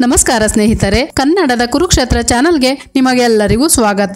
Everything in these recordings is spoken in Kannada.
ನಮಸ್ಕಾರ ಸ್ನೇಹಿತರೆ ಕನ್ನಡದ ಕುರುಕ್ಷೇತ್ರ ಚಾನಲ್ಗೆ ನಿಮಗೆಲ್ಲರಿಗೂ ಸ್ವಾಗತ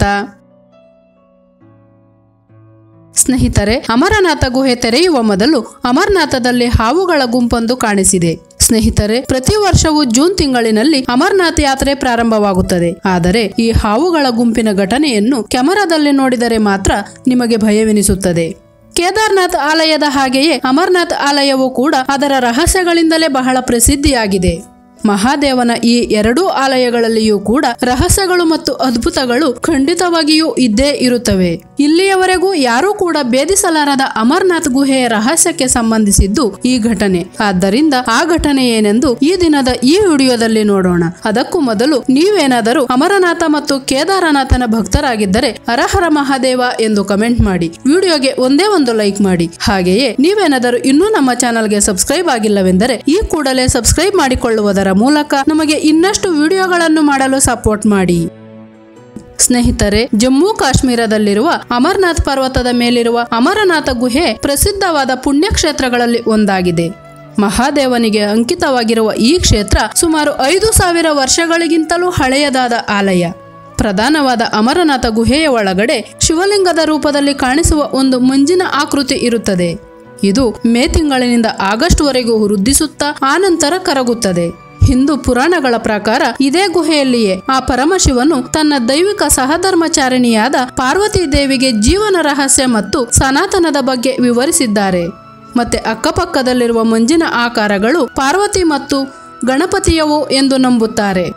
ಸ್ನೇಹಿತರೆ ಅಮರನಾಥ ಗುಹೆ ತೆರೆಯುವ ಮೊದಲು ಅಮರನಾಥದಲ್ಲಿ ಹಾವುಗಳ ಗುಂಪೊಂದು ಕಾಣಿಸಿದೆ ಸ್ನೇಹಿತರೆ ಪ್ರತಿ ವರ್ಷವೂ ಜೂನ್ ತಿಂಗಳಿನಲ್ಲಿ ಅಮರನಾಥ್ ಯಾತ್ರೆ ಪ್ರಾರಂಭವಾಗುತ್ತದೆ ಆದರೆ ಈ ಹಾವುಗಳ ಗುಂಪಿನ ಘಟನೆಯನ್ನು ಕ್ಯಾಮರಾದಲ್ಲಿ ನೋಡಿದರೆ ಮಾತ್ರ ನಿಮಗೆ ಭಯವೆನಿಸುತ್ತದೆ ಕೇದಾರ್ನಾಥ್ ಆಲಯದ ಹಾಗೆಯೇ ಅಮರನಾಥ್ ಆಲಯವೂ ಕೂಡ ಅದರ ರಹಸ್ಯಗಳಿಂದಲೇ ಬಹಳ ಪ್ರಸಿದ್ಧಿಯಾಗಿದೆ ಮಹಾದೇವನ ಈ ಎರಡೂ ಆಲಯಗಳಲ್ಲಿಯೂ ಕೂಡ ರಹಸ್ಯಗಳು ಮತ್ತು ಅದ್ಭುತಗಳು ಖಂಡಿತವಾಗಿಯೂ ಇದ್ದೇ ಇರುತ್ತವೆ ಇಲ್ಲಿಯವರೆಗೂ ಯಾರೂ ಕೂಡ ಭೇದಿಸಲಾರದ ಅಮರನಾಥ್ ಗುಹೆಯ ರಹಸ್ಯಕ್ಕೆ ಸಂಬಂಧಿಸಿದ್ದು ಈ ಘಟನೆ ಆದ್ದರಿಂದ ಆ ಘಟನೆ ಏನೆಂದು ಈ ದಿನದ ಈ ವಿಡಿಯೋದಲ್ಲಿ ನೋಡೋಣ ಅದಕ್ಕೂ ಮೊದಲು ನೀವೇನಾದರೂ ಅಮರನಾಥ ಮತ್ತು ಕೇದಾರನಾಥನ ಭಕ್ತರಾಗಿದ್ದರೆ ಹರಹರ ಮಹಾದೇವ ಎಂದು ಕಮೆಂಟ್ ಮಾಡಿ ವಿಡಿಯೋಗೆ ಒಂದೇ ಒಂದು ಲೈಕ್ ಮಾಡಿ ಹಾಗೆಯೇ ನೀವೇನಾದರೂ ಇನ್ನೂ ನಮ್ಮ ಚಾನಲ್ಗೆ ಸಬ್ಸ್ಕ್ರೈಬ್ ಆಗಿಲ್ಲವೆಂದರೆ ಈ ಕೂಡಲೇ ಸಬ್ಸ್ಕ್ರೈಬ್ ಮಾಡಿಕೊಳ್ಳುವುದರ ಮೂಲಕ ನಮಗೆ ಇನ್ನಷ್ಟು ವಿಡಿಯೋಗಳನ್ನು ಮಾಡಲು ಸಪೋರ್ಟ್ ಮಾಡಿ ಸ್ನೇಹಿತರೆ ಜಮ್ಮು ಕಾಶ್ಮೀರದಲ್ಲಿರುವ ಅಮರನಾಥ್ ಪರ್ವತದ ಮೇಲಿರುವ ಅಮರನಾಥ ಗುಹೆ ಪ್ರಸಿದ್ಧವಾದ ಪುಣ್ಯಕ್ಷೇತ್ರಗಳಲ್ಲಿ ಒಂದಾಗಿದೆ ಮಹಾದೇವನಿಗೆ ಅಂಕಿತವಾಗಿರುವ ಈ ಕ್ಷೇತ್ರ ಸುಮಾರು ಐದು ಸಾವಿರ ವರ್ಷಗಳಿಗಿಂತಲೂ ಹಳೆಯದಾದ ಆಲಯ ಪ್ರಧಾನವಾದ ಅಮರನಾಥ ಗುಹೆಯ ಒಳಗಡೆ ಶಿವಲಿಂಗದ ರೂಪದಲ್ಲಿ ಕಾಣಿಸುವ ಒಂದು ಮಂಜಿನ ಆಕೃತಿ ಇರುತ್ತದೆ ಇದು ಮೇ ತಿಂಗಳಿನಿಂದ ಆಗಸ್ಟ್ ವರೆಗೂ ವೃದ್ಧಿಸುತ್ತಾ ಆನಂತರ ಕರಗುತ್ತದೆ ಹಿಂದೂ ಪುರಾಣಗಳ ಪ್ರಕಾರ ಇದೇ ಗುಹೆಯಲ್ಲಿಯೇ ಆ ಪರಮಶಿವನು ತನ್ನ ದೈವಿಕ ಸಹಧರ್ಮಚಾರಿಣಿಯಾದ ಪಾರ್ವತಿ ದೇವಿಗೆ ಜೀವನ ರಹಸ್ಯ ಮತ್ತು ಸನಾತನದ ಬಗ್ಗೆ ವಿವರಿಸಿದ್ದಾರೆ ಮತ್ತೆ ಅಕ್ಕಪಕ್ಕದಲ್ಲಿರುವ ಮಂಜಿನ ಆಕಾರಗಳು ಪಾರ್ವತಿ ಮತ್ತು ಗಣಪತಿಯವು ಎಂದು ನಂಬುತ್ತಾರೆ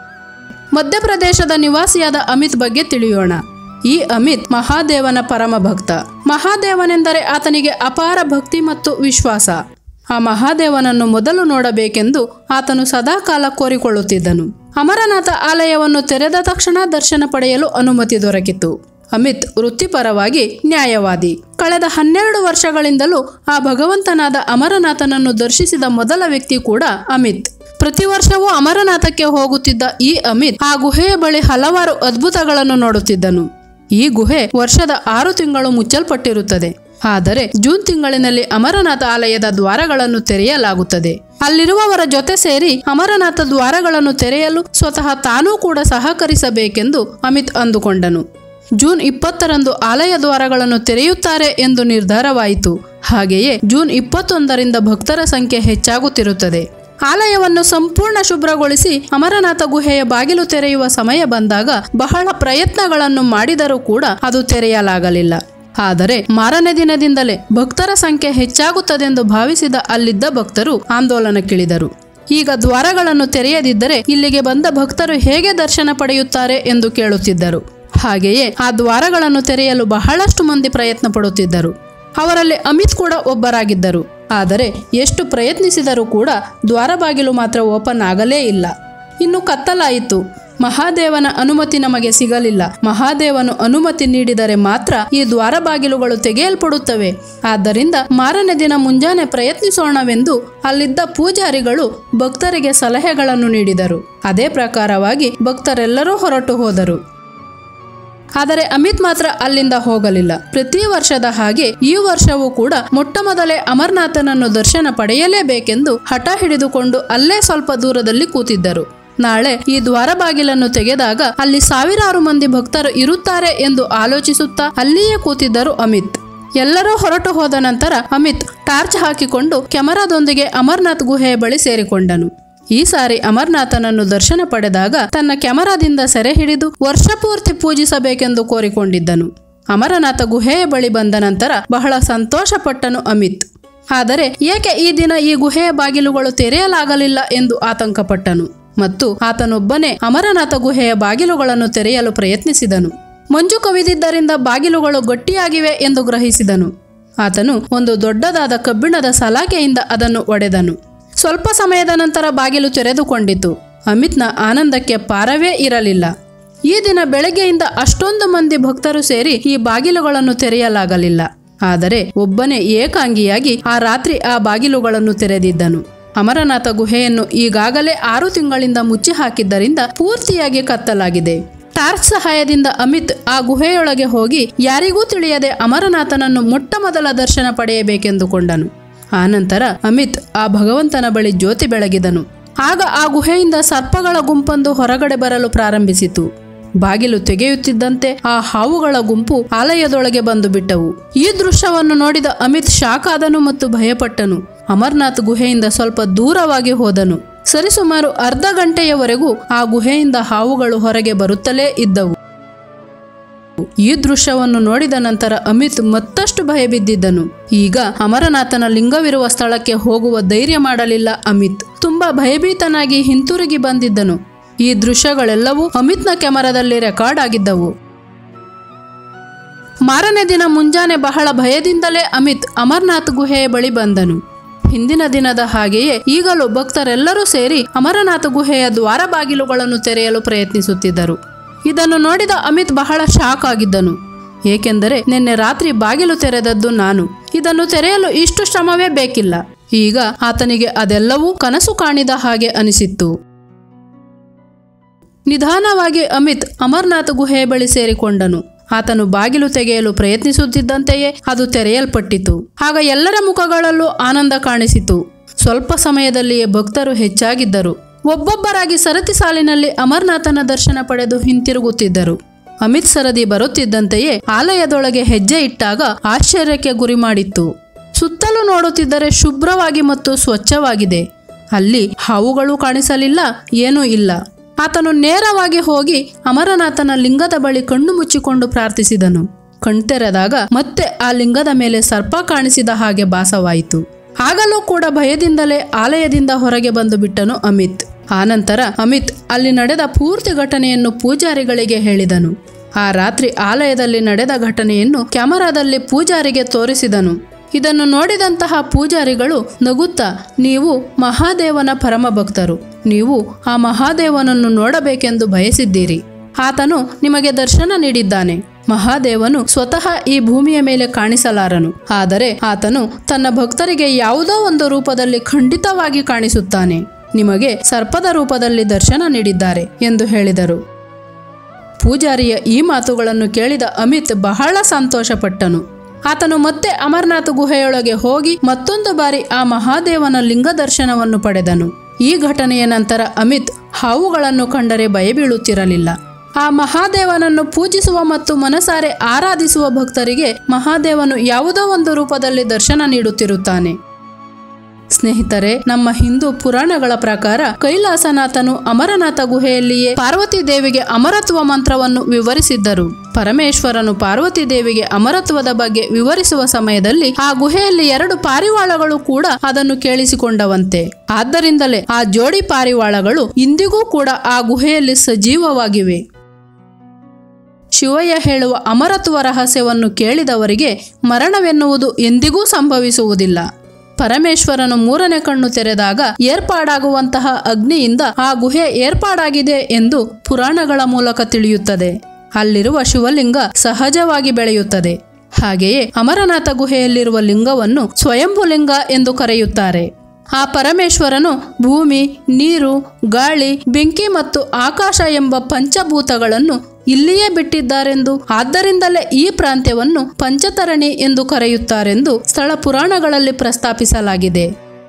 ಮಧ್ಯಪ್ರದೇಶದ ನಿವಾಸಿಯಾದ ಅಮಿತ್ ಬಗ್ಗೆ ತಿಳಿಯೋಣ ಈ ಅಮಿತ್ ಮಹಾದೇವನ ಪರಮ ಭಕ್ತ ಮಹಾದೇವನೆಂದರೆ ಆತನಿಗೆ ಅಪಾರ ಭಕ್ತಿ ಮತ್ತು ವಿಶ್ವಾಸ ಆ ಮಹಾದೇವನನ್ನು ಮೊದಲು ನೋಡಬೇಕೆಂದು ಆತನು ಸದಾಕಾಲ ಕೋರಿಕೊಳ್ಳುತ್ತಿದ್ದನು ಅಮರನಾಥ ಆಲಯವನ್ನು ತೆರೆದ ತಕ್ಷಣ ದರ್ಶನ ಪಡೆಯಲು ಅನುಮತಿ ದೊರಕಿತು ಅಮಿತ್ ವೃತ್ತಿಪರವಾಗಿ ನ್ಯಾಯವಾದಿ ಕಳೆದ ಹನ್ನೆರಡು ವರ್ಷಗಳಿಂದಲೂ ಆ ಭಗವಂತನಾದ ಅಮರನಾಥನನ್ನು ದರ್ಶಿಸಿದ ಮೊದಲ ವ್ಯಕ್ತಿ ಕೂಡ ಅಮಿತ್ ಪ್ರತಿ ವರ್ಷವೂ ಅಮರನಾಥಕ್ಕೆ ಹೋಗುತ್ತಿದ್ದ ಈ ಅಮಿತ್ ಆ ಗುಹೆಯ ಬಳಿ ಹಲವಾರು ಅದ್ಭುತಗಳನ್ನು ನೋಡುತ್ತಿದ್ದನು ಈ ಗುಹೆ ವರ್ಷದ ಆರು ತಿಂಗಳು ಮುಚ್ಚಲ್ಪಟ್ಟಿರುತ್ತದೆ ಆದರೆ ಜೂನ್ ತಿಂಗಳಿನಲ್ಲಿ ಅಮರನಾಥ ಆಲಯದ ದ್ವಾರಗಳನ್ನು ತೆರೆಯಲಾಗುತ್ತದೆ ಅಲ್ಲಿರುವವರ ಜೊತೆ ಸೇರಿ ಅಮರನಾಥ ದ್ವಾರಗಳನ್ನು ತೆರೆಯಲು ಸ್ವತಃ ತಾನೂ ಕೂಡ ಸಹಕರಿಸಬೇಕೆಂದು ಅಮಿತ್ ಅಂದುಕೊಂಡನು ಜೂನ್ ಇಪ್ಪತ್ತರಂದು ಆಲಯ ದ್ವಾರಗಳನ್ನು ತೆರೆಯುತ್ತಾರೆ ಎಂದು ನಿರ್ಧಾರವಾಯಿತು ಹಾಗೆಯೇ ಜೂನ್ ಇಪ್ಪತ್ತೊಂದರಿಂದ ಭಕ್ತರ ಸಂಖ್ಯೆ ಹೆಚ್ಚಾಗುತ್ತಿರುತ್ತದೆ ಆಲಯವನ್ನು ಸಂಪೂರ್ಣ ಶುಭ್ರಗೊಳಿಸಿ ಅಮರನಾಥ ಗುಹೆಯ ಬಾಗಿಲು ತೆರೆಯುವ ಸಮಯ ಬಂದಾಗ ಬಹಳ ಪ್ರಯತ್ನಗಳನ್ನು ಮಾಡಿದರೂ ಕೂಡ ಅದು ತೆರೆಯಲಾಗಲಿಲ್ಲ ಆದರೆ ಮಾರನೇ ದಿನದಿಂದಲೇ ಭಕ್ತರ ಸಂಖ್ಯೆ ಹೆಚ್ಚಾಗುತ್ತದೆಂದು ಭಾವಿಸಿದ ಅಲ್ಲಿದ್ದ ಭಕ್ತರು ಆಂದೋಲನಕ್ಕಿಳಿದರು ಈಗ ದ್ವಾರಗಳನ್ನು ತೆರೆಯದಿದ್ದರೆ ಇಲ್ಲಿಗೆ ಬಂದ ಭಕ್ತರು ಹೇಗೆ ದರ್ಶನ ಪಡೆಯುತ್ತಾರೆ ಎಂದು ಕೇಳುತ್ತಿದ್ದರು ಹಾಗೆಯೇ ಆ ದ್ವಾರಗಳನ್ನು ತೆರೆಯಲು ಬಹಳಷ್ಟು ಮಂದಿ ಪ್ರಯತ್ನ ಪಡುತ್ತಿದ್ದರು ಅವರಲ್ಲಿ ಅಮಿತ್ ಕೂಡ ಒಬ್ಬರಾಗಿದ್ದರು ಆದರೆ ಎಷ್ಟು ಪ್ರಯತ್ನಿಸಿದರೂ ಕೂಡ ದ್ವಾರ ಬಾಗಿಲು ಮಾತ್ರ ಓಪನ್ ಆಗಲೇ ಇಲ್ಲ ಇನ್ನು ಕತ್ತಲಾಯಿತು ಮಹಾದೇವನ ಅನುಮತಿ ನಮಗೆ ಸಿಗಲಿಲ್ಲ ಮಹಾದೇವನು ಅನುಮತಿ ನೀಡಿದರೆ ಮಾತ್ರ ಈ ದ್ವಾರ ಬಾಗಿಲುಗಳು ತೆಗೆಯಲ್ಪಡುತ್ತವೆ ಆದ್ದರಿಂದ ಮಾರನೇ ದಿನ ಮುಂಜಾನೆ ಪ್ರಯತ್ನಿಸೋಣವೆಂದು ಅಲ್ಲಿದ್ದ ಪೂಜಾರಿಗಳು ಭಕ್ತರಿಗೆ ಸಲಹೆಗಳನ್ನು ನೀಡಿದರು ಅದೇ ಪ್ರಕಾರವಾಗಿ ಭಕ್ತರೆಲ್ಲರೂ ಹೊರಟು ಹೋದರು ಆದರೆ ಅಮಿತ್ ಮಾತ್ರ ಅಲ್ಲಿಂದ ಹೋಗಲಿಲ್ಲ ಪ್ರತಿ ವರ್ಷದ ಹಾಗೆ ಈ ವರ್ಷವೂ ಕೂಡ ಮೊಟ್ಟ ಮೊದಲೇ ಅಮರನಾಥನನ್ನು ದರ್ಶನ ಪಡೆಯಲೇಬೇಕೆಂದು ಹಠ ಹಿಡಿದುಕೊಂಡು ಅಲ್ಲೇ ಸ್ವಲ್ಪ ದೂರದಲ್ಲಿ ಕೂತಿದ್ದರು ನಾಳೆ ಈ ದ್ವಾರ ಬಾಗಿಲನ್ನು ತೆಗೆದಾಗ ಅಲ್ಲಿ ಸಾವಿರಾರು ಮಂದಿ ಭಕ್ತರು ಇರುತ್ತಾರೆ ಎಂದು ಆಲೋಚಿಸುತ್ತಾ ಅಲ್ಲಿಯೇ ಕೂತಿದ್ದರು ಅಮಿತ್ ಎಲ್ಲರೂ ಹೊರಟು ಹೋದ ನಂತರ ಅಮಿತ್ ಟಾರ್ಚ್ ಹಾಕಿಕೊಂಡು ಕ್ಯಾಮರಾದೊಂದಿಗೆ ಅಮರ್ನಾಥ್ ಗುಹೆಯ ಬಳಿ ಸೇರಿಕೊಂಡನು ಈ ಸಾರಿ ಅಮರನಾಥನನ್ನು ದರ್ಶನ ಪಡೆದಾಗ ತನ್ನ ಕ್ಯಾಮರಾದಿಂದ ಸೆರೆ ಹಿಡಿದು ವರ್ಷಪೂರ್ತಿ ಪೂಜಿಸಬೇಕೆಂದು ಕೋರಿಕೊಂಡಿದ್ದನು ಅಮರನಾಥ ಗುಹೆಯ ಬಳಿ ಬಂದ ನಂತರ ಬಹಳ ಸಂತೋಷಪಟ್ಟನು ಅಮಿತ್ ಆದರೆ ಏಕೆ ಈ ದಿನ ಈ ಗುಹೆಯ ಬಾಗಿಲುಗಳು ತೆರೆಯಲಾಗಲಿಲ್ಲ ಎಂದು ಆತಂಕಪಟ್ಟನು ಮತ್ತು ಆತನೊಬ್ಬನೇ ಅಮರನಾಥ ಗುಹೆಯ ಬಾಗಿಲುಗಳನ್ನು ತೆರೆಯಲು ಪ್ರಯತ್ನಿಸಿದನು ಮಂಜು ಕವಿದಿದ್ದರಿಂದ ಬಾಗಿಲುಗಳು ಗಟ್ಟಿಯಾಗಿವೆ ಎಂದು ಗ್ರಹಿಸಿದನು ಆತನು ಒಂದು ದೊಡ್ಡದಾದ ಕಬ್ಬಿಣದ ಸಲಾಕೆಯಿಂದ ಅದನ್ನು ಒಡೆದನು ಸ್ವಲ್ಪ ಸಮಯದ ನಂತರ ಬಾಗಿಲು ತೆರೆದುಕೊಂಡಿತು ಅಮಿತ್ನ ಆನಂದಕ್ಕೆ ಪಾರವೇ ಇರಲಿಲ್ಲ ಈ ದಿನ ಬೆಳಗ್ಗೆಯಿಂದ ಅಷ್ಟೊಂದು ಮಂದಿ ಭಕ್ತರು ಸೇರಿ ಈ ಬಾಗಿಲುಗಳನ್ನು ತೆರೆಯಲಾಗಲಿಲ್ಲ ಆದರೆ ಒಬ್ಬನೇ ಏಕಾಂಗಿಯಾಗಿ ಆ ರಾತ್ರಿ ಆ ಬಾಗಿಲುಗಳನ್ನು ತೆರೆದಿದ್ದನು ಅಮರನಾಥ ಗುಹೆಯನ್ನು ಈಗಾಗಲೇ ಆರು ತಿಂಗಳಿಂದ ಮುಚ್ಚಿ ಹಾಕಿದ್ದರಿಂದ ಪೂರ್ತಿಯಾಗಿ ಕತ್ತಲಾಗಿದೆ ಟಾರ್ಚ್ ಸಹಾಯದಿಂದ ಅಮಿತ್ ಆ ಗುಹೆಯೊಳಗೆ ಹೋಗಿ ಯಾರಿಗೂ ತಿಳಿಯದೆ ಅಮರನಾಥನನ್ನು ಮೊಟ್ಟ ಮೊದಲ ದರ್ಶನ ಪಡೆಯಬೇಕೆಂದುಕೊಂಡನು ಆನಂತರ ಅಮಿತ್ ಆ ಭಗವಂತನ ಬಳಿ ಜ್ಯೋತಿ ಬೆಳಗಿದನು ಆಗ ಆ ಗುಹೆಯಿಂದ ಸರ್ಪಗಳ ಗುಂಪೊಂದು ಹೊರಗಡೆ ಬರಲು ಪ್ರಾರಂಭಿಸಿತು ಬಾಗಿಲು ತೆಗೆಯುತ್ತಿದ್ದಂತೆ ಆ ಹಾವುಗಳ ಗುಂಪು ಆಲಯದೊಳಗೆ ಬಂದು ಬಿಟ್ಟವು ಈ ದೃಶ್ಯವನ್ನು ನೋಡಿದ ಅಮಿತ್ ಶಾಕ್ ಆದನು ಮತ್ತು ಭಯಪಟ್ಟನು ಅಮರ್ನಾಥ್ ಗುಹೆಯಿಂದ ಸ್ವಲ್ಪ ದೂರವಾಗಿ ಹೋದನು ಸರಿಸುಮಾರು ಅರ್ಧ ಗಂಟೆಯವರೆಗೂ ಆ ಗುಹೆಯಿಂದ ಹಾವುಗಳು ಹೊರಗೆ ಬರುತ್ತಲೇ ಇದ್ದವು ಈ ದೃಶ್ಯವನ್ನು ನೋಡಿದ ನಂತರ ಅಮಿತ್ ಮತ್ತಷ್ಟು ಭಯಬಿದ್ದಿದ್ದನು ಈಗ ಅಮರನಾಥನ ಲಿಂಗವಿರುವ ಸ್ಥಳಕ್ಕೆ ಹೋಗುವ ಧೈರ್ಯ ಮಾಡಲಿಲ್ಲ ಅಮಿತ್ ತುಂಬಾ ಭಯಭೀತನಾಗಿ ಹಿಂತಿರುಗಿ ಬಂದಿದ್ದನು ಈ ದೃಶ್ಯಗಳೆಲ್ಲವೂ ಅಮಿತ್ನ ಕ್ಯಾಮರಾದಲ್ಲಿ ರೆಕಾರ್ಡ್ ಆಗಿದ್ದವು ಮಾರನೇ ದಿನ ಮುಂಜಾನೆ ಬಹಳ ಭಯದಿಂದಲೇ ಅಮಿತ್ ಅಮರ್ನಾಥ್ ಗುಹೆಯ ಬಳಿ ಬಂದನು ಹಿಂದಿನ ದಿನದ ಹಾಗೆಯೇ ಈಗಲೂ ಭಕ್ತರೆಲ್ಲರೂ ಸೇರಿ ಅಮರನಾಥ ಗುಹೆಯ ದ್ವಾರ ಬಾಗಿಲುಗಳನ್ನು ತೆರೆಯಲು ಪ್ರಯತ್ನಿಸುತ್ತಿದ್ದರು ಇದನ್ನು ನೋಡಿದ ಅಮಿತ್ ಬಹಳ ಶಾಕ್ ಆಗಿದ್ದನು ಏಕೆಂದರೆ ನಿನ್ನೆ ರಾತ್ರಿ ಬಾಗಿಲು ತೆರೆದದ್ದು ನಾನು ಇದನ್ನು ತೆರೆಯಲು ಇಷ್ಟು ಶ್ರಮವೇ ಬೇಕಿಲ್ಲ ಈಗ ಆತನಿಗೆ ಅದೆಲ್ಲವೂ ಕನಸು ಕಾಣಿದ ಹಾಗೆ ಅನಿಸಿತ್ತು ನಿಧಾನವಾಗಿ ಅಮಿತ್ ಅಮರ್ನಾಥ ಗುಹೆಯ ಬಳಿ ಸೇರಿಕೊಂಡನು ಆತನು ಬಾಗಿಲು ತೆಗೆಯಲು ಪ್ರಯತ್ನಿಸುತ್ತಿದ್ದಂತೆಯೇ ಅದು ತೆರೆಯಲ್ಪಟ್ಟಿತು ಆಗ ಎಲ್ಲರ ಮುಖಗಳಲ್ಲೂ ಆನಂದ ಕಾಣಿಸಿತು ಸ್ವಲ್ಪ ಸಮಯದಲ್ಲಿಯೇ ಭಕ್ತರು ಹೆಚ್ಚಾಗಿದ್ದರು ಒಬ್ಬೊಬ್ಬರಾಗಿ ಸರತಿ ಸಾಲಿನಲ್ಲಿ ಅಮರ್ನಾಥನ ದರ್ಶನ ಪಡೆದು ಹಿಂತಿರುಗುತ್ತಿದ್ದರು ಅಮಿತ್ ಸರದಿ ಬರುತ್ತಿದ್ದಂತೆಯೇ ಆಲಯದೊಳಗೆ ಹೆಜ್ಜೆ ಇಟ್ಟಾಗ ಆಶ್ಚರ್ಯಕ್ಕೆ ಗುರಿ ಮಾಡಿತ್ತು ಸುತ್ತಲೂ ನೋಡುತ್ತಿದ್ದರೆ ಶುಭ್ರವಾಗಿ ಮತ್ತು ಸ್ವಚ್ಛವಾಗಿದೆ ಅಲ್ಲಿ ಹಾವುಗಳು ಕಾಣಿಸಲಿಲ್ಲ ಏನೂ ಇಲ್ಲ ಆತನು ನೇರವಾಗಿ ಹೋಗಿ ಅಮರನಾಥನ ಲಿಂಗದ ಬಳಿ ಕಣ್ಣು ಮುಚ್ಚಿಕೊಂಡು ಪ್ರಾರ್ಥಿಸಿದನು ಕಣ್ತೆರೆದಾಗ ಮತ್ತೆ ಆ ಲಿಂಗದ ಮೇಲೆ ಸರ್ಪ ಕಾಣಿಸಿದ ಹಾಗೆ ಭಾಸವಾಯಿತು ಆಗಲೂ ಕೂಡ ಭಯದಿಂದಲೇ ಆಲಯದಿಂದ ಹೊರಗೆ ಬಂದು ಬಿಟ್ಟನು ಅಮಿತ್ ಆನಂತರ ಅಮಿತ್ ಅಲ್ಲಿ ನಡೆದ ಪೂರ್ತಿ ಘಟನೆಯನ್ನು ಪೂಜಾರಿಗಳಿಗೆ ಹೇಳಿದನು ಆ ರಾತ್ರಿ ಆಲಯದಲ್ಲಿ ನಡೆದ ಘಟನೆಯನ್ನು ಕ್ಯಾಮರಾದಲ್ಲಿ ಪೂಜಾರಿಗೆ ತೋರಿಸಿದನು ಇದನ್ನು ನೋಡಿದಂತಹ ಪೂಜಾರಿಗಳು ನಗುತ್ತಾ ನೀವು ಮಹಾದೇವನ ಪರಮ ಭಕ್ತರು ನೀವು ಆ ಮಹಾದೇವನನ್ನು ನೋಡಬೇಕೆಂದು ಬಯಸಿದ್ದೀರಿ ಆತನು ನಿಮಗೆ ದರ್ಶನ ನೀಡಿದ್ದಾನೆ ಮಹಾದೇವನು ಸ್ವತಃ ಈ ಭೂಮಿಯ ಮೇಲೆ ಕಾಣಿಸಲಾರನು ಆದರೆ ಆತನು ತನ್ನ ಭಕ್ತರಿಗೆ ಯಾವುದೋ ಒಂದು ರೂಪದಲ್ಲಿ ಖಂಡಿತವಾಗಿ ಕಾಣಿಸುತ್ತಾನೆ ನಿಮಗೆ ಸರ್ಪದ ರೂಪದಲ್ಲಿ ದರ್ಶನ ನೀಡಿದ್ದಾರೆ ಎಂದು ಹೇಳಿದರು ಪೂಜಾರಿಯ ಈ ಮಾತುಗಳನ್ನು ಕೇಳಿದ ಅಮಿತ್ ಬಹಳ ಸಂತೋಷಪಟ್ಟನು ಆತನು ಮತ್ತೆ ಅಮರನಾಥ ಗುಹೆಯೊಳಗೆ ಹೋಗಿ ಮತ್ತೊಂದು ಬಾರಿ ಆ ಮಹಾದೇವನ ಲಿಂಗ ದರ್ಶನವನ್ನು ಪಡೆದನು ಈ ಘಟನೆಯ ನಂತರ ಅಮಿತ್ ಹಾವುಗಳನ್ನು ಕಂಡರೆ ಭಯಬೀಳುತ್ತಿರಲಿಲ್ಲ ಆ ಮಹಾದೇವನನ್ನು ಪೂಜಿಸುವ ಮತ್ತು ಮನಸಾರೆ ಆರಾಧಿಸುವ ಭಕ್ತರಿಗೆ ಮಹಾದೇವನು ಯಾವುದೋ ಒಂದು ರೂಪದಲ್ಲಿ ದರ್ಶನ ನೀಡುತ್ತಿರುತ್ತಾನೆ ಸ್ನೇಹಿತರೆ ನಮ್ಮ ಹಿಂದೂ ಪುರಾಣಗಳ ಪ್ರಕಾರ ಕೈಲಾಸನಾಥನು ಅಮರನಾಥ ಗುಹೆಯಲ್ಲಿಯೇ ಪಾರ್ವತಿ ದೇವಿಗೆ ಅಮರತ್ವ ಮಂತ್ರವನ್ನು ವಿವರಿಸಿದ್ದರು ಪರಮೇಶ್ವರನು ಪಾರ್ವತಿ ದೇವಿಗೆ ಅಮರತ್ವದ ಬಗ್ಗೆ ವಿವರಿಸುವ ಸಮಯದಲ್ಲಿ ಆ ಗುಹೆಯಲ್ಲಿ ಎರಡು ಪಾರಿವಾಳಗಳು ಕೂಡ ಅದನ್ನು ಕೇಳಿಸಿಕೊಂಡವಂತೆ ಆದ್ದರಿಂದಲೇ ಆ ಜೋಡಿ ಪಾರಿವಾಳಗಳು ಇಂದಿಗೂ ಕೂಡ ಆ ಗುಹೆಯಲ್ಲಿ ಸಜೀವವಾಗಿವೆ ಶಿವಯ್ಯ ಹೇಳುವ ಅಮರತ್ವ ರಹಸ್ಯವನ್ನು ಕೇಳಿದವರಿಗೆ ಮರಣವೆನ್ನುವುದು ಎಂದಿಗೂ ಸಂಭವಿಸುವುದಿಲ್ಲ ಪರಮೇಶ್ವರನು ಮೂರನೇ ಕಣ್ಣು ತೆರೆದಾಗ ಏರ್ಪಾಡಾಗುವಂತಹ ಅಗ್ನಿಯಿಂದ ಆ ಗುಹೆ ಏರ್ಪಾಡಾಗಿದೆ ಎಂದು ಪುರಾಣಗಳ ಮೂಲಕ ತಿಳಿಯುತ್ತದೆ ಅಲ್ಲಿರುವ ಶಿವಲಿಂಗ ಸಹಜವಾಗಿ ಬೆಳೆಯುತ್ತದೆ ಹಾಗೆಯೇ ಅಮರನಾಥ ಗುಹೆಯಲ್ಲಿರುವ ಲಿಂಗವನ್ನು ಸ್ವಯಂಭುಲಿಂಗ ಎಂದು ಕರೆಯುತ್ತಾರೆ ಆ ಪರಮೇಶ್ವರನು ಭೂಮಿ ನೀರು ಗಾಳಿ ಬೆಂಕಿ ಮತ್ತು ಆಕಾಶ ಎಂಬ ಪಂಚಭೂತಗಳನ್ನು ಇಲ್ಲಿಯೇ ಬಿಟ್ಟಿದ್ದಾರೆಂದು ಆದ್ದರಿಂದಲೇ ಈ ಪ್ರಾಂತ್ಯವನ್ನು ಪಂಚತರಣಿ ಎಂದು ಕರೆಯುತ್ತಾರೆಂದು ಸ್ಥಳ ಪುರಾಣಗಳಲ್ಲಿ ಪ್ರಸ್ತಾಪಿಸಲಾಗಿದೆ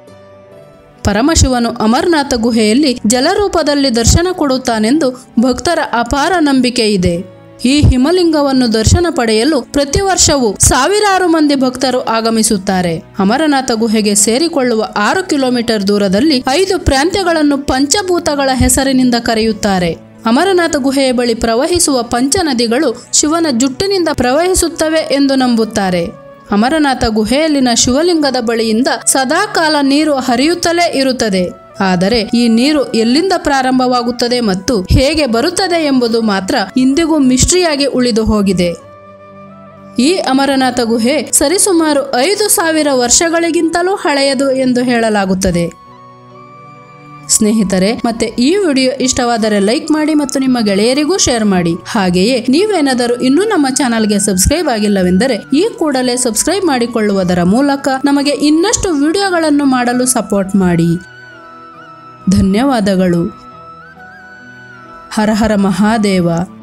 ಪರಮಶಿವನು ಅಮರನಾಥ ಗುಹೆಯಲ್ಲಿ ಜಲರೂಪದಲ್ಲಿ ದರ್ಶನ ಕೊಡುತ್ತಾನೆಂದು ಭಕ್ತರ ಅಪಾರ ನಂಬಿಕೆ ಇದೆ ಈ ಹಿಮಲಿಂಗವನ್ನು ದರ್ಶನ ಪಡೆಯಲು ಪ್ರತಿ ವರ್ಷವೂ ಸಾವಿರಾರು ಮಂದಿ ಭಕ್ತರು ಆಗಮಿಸುತ್ತಾರೆ ಅಮರನಾಥ ಗುಹೆಗೆ ಸೇರಿಕೊಳ್ಳುವ ಆರು ಕಿಲೋಮೀಟರ್ ದೂರದಲ್ಲಿ ಐದು ಪ್ರಾಂತ್ಯಗಳನ್ನು ಪಂಚಭೂತಗಳ ಹೆಸರಿನಿಂದ ಕರೆಯುತ್ತಾರೆ ಅಮರನಾಥ ಗುಹೆಯ ಬಳಿ ಪ್ರವಹಿಸುವ ಪಂಚನದಿಗಳು ಶಿವನ ಜುಟ್ಟಿನಿಂದ ಪ್ರವಹಿಸುತ್ತವೆ ಎಂದು ನಂಬುತ್ತಾರೆ ಅಮರನಾಥ ಗುಹೆಯಲ್ಲಿನ ಶಿವಲಿಂಗದ ಬಳಿಯಿಂದ ಸದಾಕಾಲ ನೀರು ಹರಿಯುತ್ತಲೇ ಇರುತ್ತದೆ ಆದರೆ ಈ ನೀರು ಎಲ್ಲಿಂದ ಪ್ರಾರಂಭವಾಗುತ್ತದೆ ಮತ್ತು ಹೇಗೆ ಬರುತ್ತದೆ ಎಂಬುದು ಮಾತ್ರ ಇಂದಿಗೂ ಮಿಸ್ಟ್ರಿಯಾಗಿ ಉಳಿದು ಹೋಗಿದೆ ಈ ಅಮರನಾಥ ಗುಹೆ ಸರಿಸುಮಾರು ಐದು ಸಾವಿರ ವರ್ಷಗಳಿಗಿಂತಲೂ ಹಳೆಯದು ಎಂದು ಹೇಳಲಾಗುತ್ತದೆ ಸ್ನೇಹಿತರೆ ಮತ್ತೆ ಈ ವಿಡಿಯೋ ಇಷ್ಟವಾದರೆ ಲೈಕ್ ಮಾಡಿ ಮತ್ತು ನಿಮ್ಮ ಗೆಳೆಯರಿಗೂ ಶೇರ್ ಮಾಡಿ ಹಾಗೆಯೇ ನೀವೇನಾದರೂ ಇನ್ನೂ ನಮ್ಮ ಚಾನಲ್ಗೆ ಸಬ್ಸ್ಕ್ರೈಬ್ ಆಗಿಲ್ಲವೆಂದರೆ ಈ ಕೂಡಲೇ ಸಬ್ಸ್ಕ್ರೈಬ್ ಮಾಡಿಕೊಳ್ಳುವುದರ ಮೂಲಕ ನಮಗೆ ಇನ್ನಷ್ಟು ವಿಡಿಯೋಗಳನ್ನು ಮಾಡಲು ಸಪೋರ್ಟ್ ಮಾಡಿ ಧನ್ಯವಾದಗಳು ಹರ ಹರ ಮಹಾದೇವ